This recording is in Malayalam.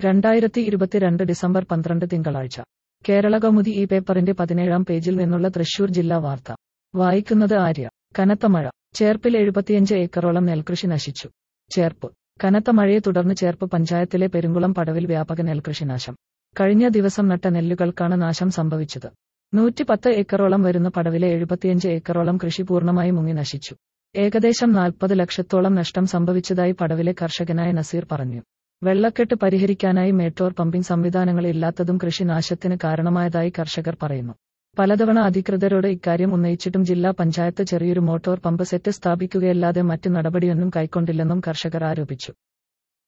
രണ്ടായിരത്തി ഇരുപത്തിരണ്ട് ഡിസംബർ പന്ത്രണ്ട് തിങ്കളാഴ്ച കേരള കൗമുദി ഈ പേപ്പറിന്റെ പതിനേഴാം പേജിൽ നിന്നുള്ള തൃശൂർ ജില്ലാ വാർത്ത വായിക്കുന്നത് ആര്യ കനത്ത മഴ ചേർപ്പിൽ എഴുപത്തിയഞ്ച് ഏക്കറോളം നെൽകൃഷി നശിച്ചു ചേർപ്പ് കനത്ത മഴയെ തുടർന്ന് ചേർപ്പ് പഞ്ചായത്തിലെ പെരുങ്കുളം പടവിൽ വ്യാപക നെൽകൃഷി നാശം കഴിഞ്ഞ ദിവസം നട്ട നെല്ലുകൾക്കാണ് നാശം സംഭവിച്ചത് നൂറ്റിപ്പത്ത് ഏക്കറോളം വരുന്ന പടവിലെ എഴുപത്തിയഞ്ച് ഏക്കറോളം കൃഷി പൂർണ്ണമായി മുങ്ങി നശിച്ചു ഏകദേശം നാൽപ്പത് ലക്ഷത്തോളം നഷ്ടം സംഭവിച്ചതായി പടവിലെ കർഷകനായ നസീർ പറഞ്ഞു വെള്ളക്കെട്ട് പരിഹരിക്കാനായി മേട്ടോർ പമ്പിംഗ് സംവിധാനങ്ങൾ ഇല്ലാത്തതും കൃഷിനാശത്തിന് കാരണമായതായി കർഷകർ പറയുന്നു പലതവണ അധികൃതരോട് ഇക്കാര്യം ഉന്നയിച്ചിട്ടും ജില്ലാ പഞ്ചായത്ത് ചെറിയൊരു മോട്ടോർ പമ്പ് സെറ്റ് സ്ഥാപിക്കുകയല്ലാതെ മറ്റു നടപടിയൊന്നും കൈക്കൊണ്ടില്ലെന്നും കർഷകർ ആരോപിച്ചു